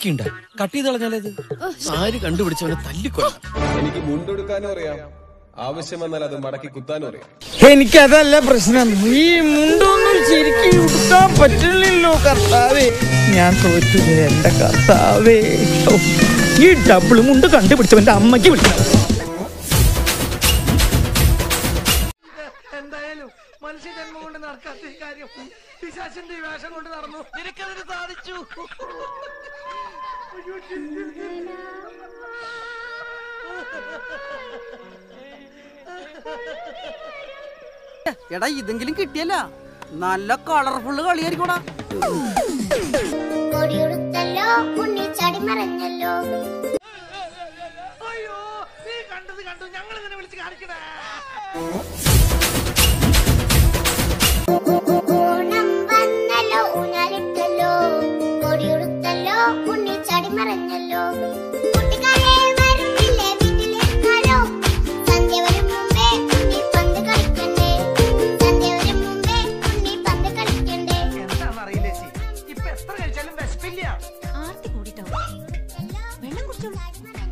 ബാക്കിയുണ്ട cut ചെയ്ത് കളഞ്ഞാലേത് ആര് കണ്ടുപിടിച്ചവനെ തല്ലിക്കൊല്ലാം എനിക്ക് മുണ്ടെടുക്കാനും അറിയാം ആവശ്യം വന്നാൽ അത് മടക്കി കുത്താനും അറിയാം എനിക്കതല്ല പ്രശ്നം ഈ മുണ്ടൊന്നും ശരിക്കും ഉടുക്കാൻ പറ്റില്ലല്ലോ കർത്താവേ ഞാൻ തോറ്റു എന്റെ കർത്താവേ ഓ, ഈ ഡബിൾ മുണ്ട് കണ്ടുപിടിച്ചവന്റെ അമ്മയ്ക്ക് വിളിക്കണം എന്തായാലും മനുഷ്യജന്മം കൊണ്ട് നടക്കാത്ത ഈ കാര്യം പിശാചിന്റെ ഈ വേഷം കൊണ്ട് നടന്നു നിനക്കതിന് സാധിച്ചു എടാ ഇതെങ്കിലും കിട്ടിയല്ല നല്ല കളർഫുള്ള് കളിയായിരിക്കൂടാ കൊടിയുടുത്തല്ലോ ഉണ്ണി ചടി മറഞ്ഞല്ലോ അയ്യോ നീ കണ്ടത് കണ്ടു ഞങ്ങൾ ഇതിനെ വിളിച്ച് കാണിക്കണേ ഓണം വന്നല്ലോ ഊഞ്ഞാലിട്ടല്ലോ കൊടിയുടുത്തല്ലോ ഉണ്ണി ചടി മറഞ്ഞല്ലോ കൂട്ടുകാരെ വരുന്നില്ലേ വീട്ടിലിരുന്നാലോ സന്ധ്യ വരും മുമ്പേ ഉണ്ണി പന്ത് കളിക്കണ്ടേ സന്ധ്യ വരും മുമ്പേ ഉണ്ണി പന്ത് കളിക്കണ്ടേ എന്താണെന്നറിയില്ലേ ചേച്ചി ഇപ്പൊ എത്ര കഴിച്ചാലും വിശപ്പില്ല ആർത്തി കൂടിട്ടോ വെള്ളം കുടിച്ചോളൂ